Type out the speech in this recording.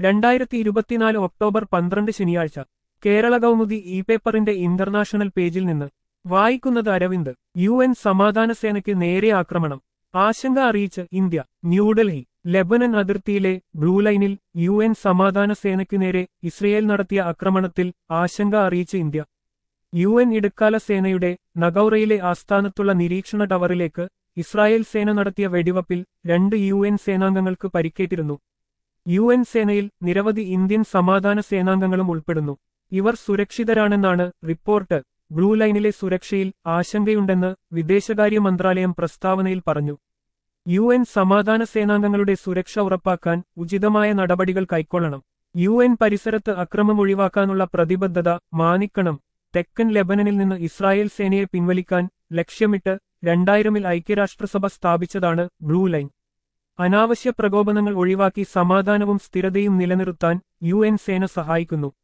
രണ്ടായിരത്തി ഇരുപത്തിനാല് ഒക്ടോബർ പന്ത്രണ്ട് ശനിയാഴ്ച കേരള കൗമുദി ഇ പേപ്പറിന്റെ ഇന്റർനാഷണൽ പേജിൽ നിന്ന് വായിക്കുന്നത് അരവിന്ദ് യു എൻ സമാധാന സേനയ്ക്ക് നേരെ ആക്രമണം ആശങ്ക അറിയിച്ച് ഇന്ത്യ ന്യൂഡൽഹി ലെബനൻ അതിർത്തിയിലെ ബ്ലൂ ലൈനിൽ യു എൻ സമാധാന സേനയ്ക്കു നേരെ ഇസ്രയേൽ നടത്തിയ ആക്രമണത്തിൽ ആശങ്ക അറിയിച്ച് ഇന്ത്യ യു എൻ ഇടക്കാല സേനയുടെ നഗൌറയിലെ ആസ്ഥാനത്തുള്ള നിരീക്ഷണ ടവറിലേക്ക് ഇസ്രായേൽ സേന നടത്തിയ വെടിവപ്പിൽ രണ്ട് യു എൻ സേനാംഗങ്ങൾക്ക് പരിക്കേറ്റിരുന്നു യു എൻ സേനയിൽ നിരവധി ഇന്ത്യൻ സമാധാന സേനാംഗങ്ങളും ഉൾപ്പെടുന്നു ഇവർ സുരക്ഷിതരാണെന്നാണ് റിപ്പോർട്ട് ബ്ലൂ ലൈനിലെ സുരക്ഷയിൽ ആശങ്കയുണ്ടെന്ന് വിദേശകാര്യ മന്ത്രാലയം പ്രസ്താവനയിൽ പറഞ്ഞു യു എൻ സമാധാന സേനാംഗങ്ങളുടെ സുരക്ഷ ഉറപ്പാക്കാൻ ഉചിതമായ നടപടികൾ കൈക്കൊള്ളണം യു എൻ പരിസരത്ത് അക്രമം ഒഴിവാക്കാനുള്ള പ്രതിബദ്ധത മാനിക്കണം തെക്കൻ ലെബനനിൽ നിന്ന് ഇസ്രായേൽ സേനയെ പിൻവലിക്കാൻ ലക്ഷ്യമിട്ട് രണ്ടായിരമിൽ ഐക്യരാഷ്ട്രസഭ സ്ഥാപിച്ചതാണ് ബ്ലൂ ലൈൻ അനാവശ്യ പ്രകോപനങ്ങൾ ഒഴിവാക്കി സമാധാനവും സ്ഥിരതയും നിലനിർത്താൻ യു എൻ സേന സഹായിക്കുന്നു